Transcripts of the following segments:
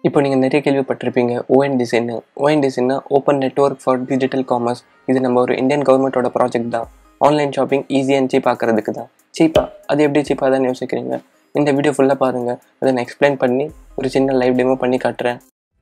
இப்போ நீங்கள் நிறைய கேள்விப்பட்டிருப்பீங்க ஓஎன்டிசின்னு ஓஎன்டிசின்னா open network for digital commerce இது நம்ம ஒரு இந்தியன் கவர்மெண்ட்டோட ப்ராஜெக்ட் தான் online shopping easy and cheap ஆக்கிறதுக்கு தான் சீப்பாக அது எப்படி சீப்பாக தான் யோசிக்கிறீங்க இந்த வீடியோ ஃபுல்லாக பாருங்கள் அதை நான் எக்ஸ்பிளைன் பண்ணி ஒரு சின்ன லைவ் டெமோ பண்ணி காட்டுறேன்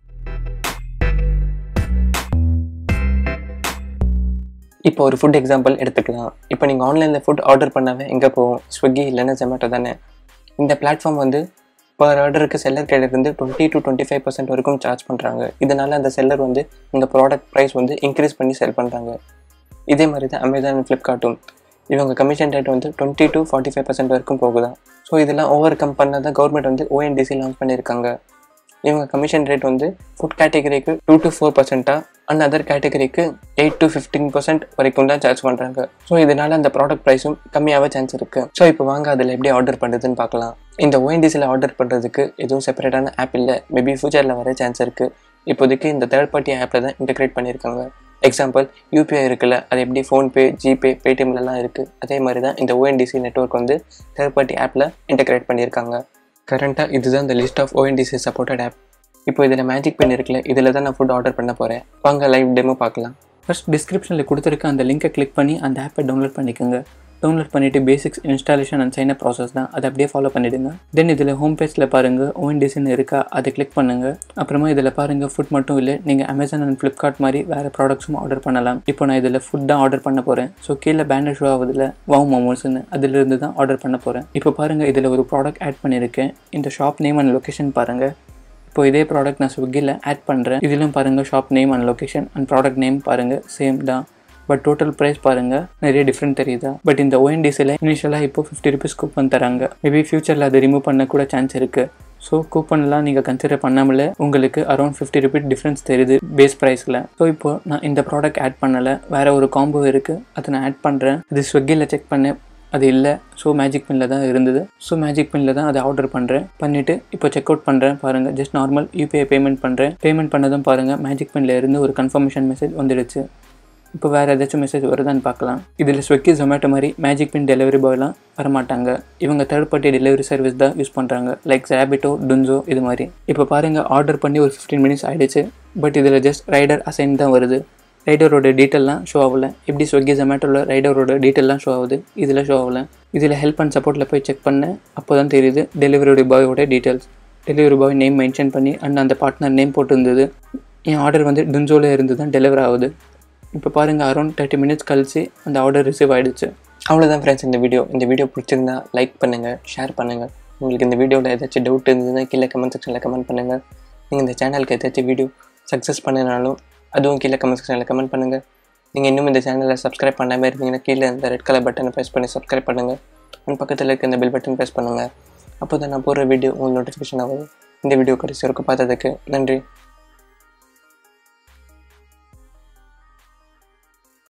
இப்போ ஒரு ஃபுட் எக்ஸாம்பிள் எடுத்துக்கலாம் இப்போ நீங்கள் ஆன்லைனில் ஃபுட் ஆர்டர் பண்ணாவே எங்கே போவோம் ஸ்விக்கி இல்லைன்னா ஜொமேட்டோ தானே இந்த பிளாட்ஃபார்ம் வந்து பர் ஆர்டருக்கு செல்லர் கிட்டேருந்து twenty to twenty five percent வரைக்கும் சார்ஜ் பண்ணுறாங்க இதனால் அந்த செல்லர் வந்து இந்த ப்ராடக்ட் ப்ரைஸ் வந்து இன்க்ரீஸ் பண்ணி செல் பண்ணுறாங்க இதே மாதிரி தான் அமேசான் ஃப்ளிப்கார்ட்டும் இவங்க கமிஷன் ரேட் வந்து twenty to forty five percent வரைக்கும் போகுதான் ஸோ இதெல்லாம் ஓவர் கம் பண்ணால் கவர்மெண்ட் வந்து ஓஎன்டிசி லான்ச் பண்ணியிருக்காங்க இவங்க கமிஷன் ரேட் வந்து ஃபுட் கேட்டகரிக்கு டூ டு ஃபோர் பர்சென்ட்டாக அண்ட் அதர் கேட்டகரிக்கு எயிட் டு ஃபிஃப்டீன் பர்சன்ட் வரைக்கும் தான் சார்ஜ் பண்ணுறாங்க ஸோ இதனால் அந்த ப்ராடக்ட் ப்ரைஸும் கம்மியாக சான்ஸ் இருக்குது ஸோ இப்போ வாங்க அதில் எப்படி ஆர்டர் பண்ணுறதுன்னு பார்க்கலாம் இந்த ஓஎன்டிசியில் ஆர்டர் பண்ணுறதுக்கு எதுவும் செப்பரேட்டான ஆப் இல்லை மேபி ஃபியூச்சரில் வர சான்ஸ் இருக்குது இப்போதைக்கு இந்த தேர்ட் பார்ட்டி ஆப்பில் தான் இன்டெகிரேட் பண்ணியிருக்காங்க எக்ஸாம்பிள் யூபிஐ இருக்குல்ல அது எப்படி ஃபோன்பே ஜிபே பேடிஎம்லலாம் இருக்குது அதே மாதிரி தான் இந்த ஓஎன்டிசி நெட்ஒர்க் வந்து தேர்ட் பார்ட்டி ஆப்பில் இன்டெகிரேட் பண்ணியிருக்காங்க கரண்ட்டாக இதுதான் இந்த list of ONDC supported app இப்போ இதில் மேஜிக் பென் இருக்குல்ல இதில் தான் நான் ஃபுட் ஆர்டர் பண்ண போகிறேன் வாங்க லைவ் டெமோ பார்க்கலாம் ஃபர்ஸ்ட் டிஸ்கிரிப்ஷனில் கொடுத்துருக்க அந்த லிங்கை கிளிக் பண்ணி அந்த ஆப்பை டவுன்லோட் பண்ணிக்கோங்க டவுன்லோட் பண்ணிவிட்டு basics installation and sign up process தான் அதை அப்படியே ஃபாலோ பண்ணிவிடுங்க தென் இதில் ஹோம் பேஜில் பாருங்கள் ஓஎன்டிசின்னு இருக்கா அதை கிளிக் பண்ணுங்கள் அப்புறமா இதில் பாருங்கள் ஃபுட் மட்டும் இல்லை நீங்கள் அமேசான் அண்ட் ஃப்ளிப்கார்ட் மாதிரி வேறு ப்ராடக்ட்ஸும் ஆர்டர் பண்ணலாம் இப்போ நான் இதில் ஃபுட் தான் ஆர்டர் பண்ண போகிறேன் ஸோ கீழே பேனர் ஷோ ஆகுதுல வாவ் மோமோஸ்னு அதிலிருந்து தான் ஆர்டர் பண்ண போகிறேன் இப்போ பாருங்கள் இதில் ஒரு ப்ராடக்ட் ஆட் பண்ணியிருக்கேன் இந்த ஷாப் நேம் அண்ட் லொக்கேஷன் பாருங்கள் இப்போ இதே ப்ராடக்ட் நான் ஸ்விக்கியில் ஆட் பண்ணுறேன் இதிலும் பாருங்கள் shop name and location and product name பாருங்கள் சேம் தான் பட் டோட்டல் ப்ரைஸ் பாருங்கள் நிறைய டிஃப்ரெண்ட் தெரியுதா பட் இந்த ஓஎன்டிசியில் இனிஷியலாக இப்போ ஃபிஃப்டி ருபீஸ் கூப்பன் தராங்க மேபி ஃபியூச்சரில் அதை ரிமூவ் பண்ண கூட சான்ஸ் இருக்குது ஸோ கூப்பன்லாம் நீங்கள் கன்சிடர் பண்ணாமலே உங்களுக்கு அரௌண்ட் ஃபிஃப்டி ருபீஸ் டிஃப்ரென்ஸ் தெரியுது பேஸ் ப்ரைஸில் ஸோ இப்போ நான் இந்த ப்ராடக்ட் ஆட் பண்ணலை வேறு ஒரு காம்போ இருக்குது அதை நான் ஆட் பண்ணுறேன் இது ஸ்விக்கியில் செக் பண்ணேன் அது இல்லை ஸோ மேஜிக் பின்னில் தான் இருந்தது ஸோ மேஜிக் பின்னில் தான் அதை ஆர்டர் பண்ணுறேன் பண்ணிவிட்டு இப்போ செக் அவுட் பண்ணுறேன் பாருங்கள் ஜஸ்ட் நார்மல் யூபிஐ பேமெண்ட் பண்ணுறேன் பேமெண்ட் பண்ணதும் பாருங்கள் மேஜிக் பின்னில் இருந்து ஒரு கன்ஃபர்மேஷன் மெசேஜ் வந்துடுச்சு இப்போ வேறு ஏதாச்சும் மெசேஜ் வருதான்னு பார்க்கலாம் இதில் ஸ்விக்கி ஜொமேட்டோ மாதிரி மேஜிக் பின் டெலிவரி பாய்லாம் வரமாட்டாங்க இவங்க தேர்ட் பார்ட்டி டெலிவரி சர்வீஸ் தான் யூஸ் பண்ணுறாங்க லைக் ரேபிட்டோ டுன்சோ இது மாதிரி இப்போ பாருங்கள் ஆர்டர் பண்ணி ஒரு ஃபிஃப்டீன் மினிட்ஸ் ஆகிடுச்சு பட் இதில் ஜஸ்ட் ரைடர் அசைன் தான் வருது ரைடரோட டீட்டெயிலாம் ஷோ ஆகல எப்படி ஸ்விக்கி ஜொமேட்டோவில் ரைடரோட டீட்டெயிலாம் ஷோ ஆகுது இதில் ஷோ ஆகல இதில் ஹெல்ப் அண்ட் சப்போர்ட்டில் போய் செக் பண்ணேன் அப்போ தான் தெரியுது டெலிவரி பாயோட details delivery boy name mention பண்ணி அண்ட் அந்த பார்ட்னர் நேம் போட்டிருந்தது என் ஆர்டர் வந்து டுன்சோவில் இருந்து தான் டெலிவர் ஆகுது இப்போ பாருங்கள் அரௌண்ட் தேர்ட்டி மினிட்ஸ் கழிச்சு அந்த ஆர்டர் ரிசீவ் ஆகிடுச்சு அவ்வளோதான் ஃப்ரெண்ட்ஸ் இந்த வீடியோ இந்த வீடியோ பிடிச்சிருந்தா லைக் பண்ணுங்கள் ஷேர் பண்ணுங்கள் உங்களுக்கு இந்த வீடியோவில் ஏதாச்சும் டவுட் இருந்ததுன்னா கீழே கமெண்ட் செக்ஷனில் கமெண்ட் பண்ணுங்கள் நீங்கள் இந்த சேனலுக்கு ஏதாச்சும் வீடியோ சக்ஸஸ் பண்ணினாலும் அதுவும் கீழே கமெண்ட் செக்ஷனில் கமெண்ட் பண்ணுங்கள் நீங்கள் இன்னும் இந்த சேனலை சப்ஸ்கிரைப் பண்ணாமல் இருந்தீங்கன்னா கீழே இந்த ரெட் கலர் பட்டனை ப்ரெஸ் பண்ணி சப்ஸ்கிரைப் பண்ணுங்கள் அண்ட் பக்கத்தில் இருக்க இந்த பெல் பட்டன் ப்ரெஸ் பண்ணுங்கள் அப்போ தான் நான் போடுற வீடியோ உங்களுக்கு நோட்டிஃபிகேஷன் ஆகும் இந்த வீடியோ கடைசி வரைக்கும் பார்த்ததுக்கு நன்றி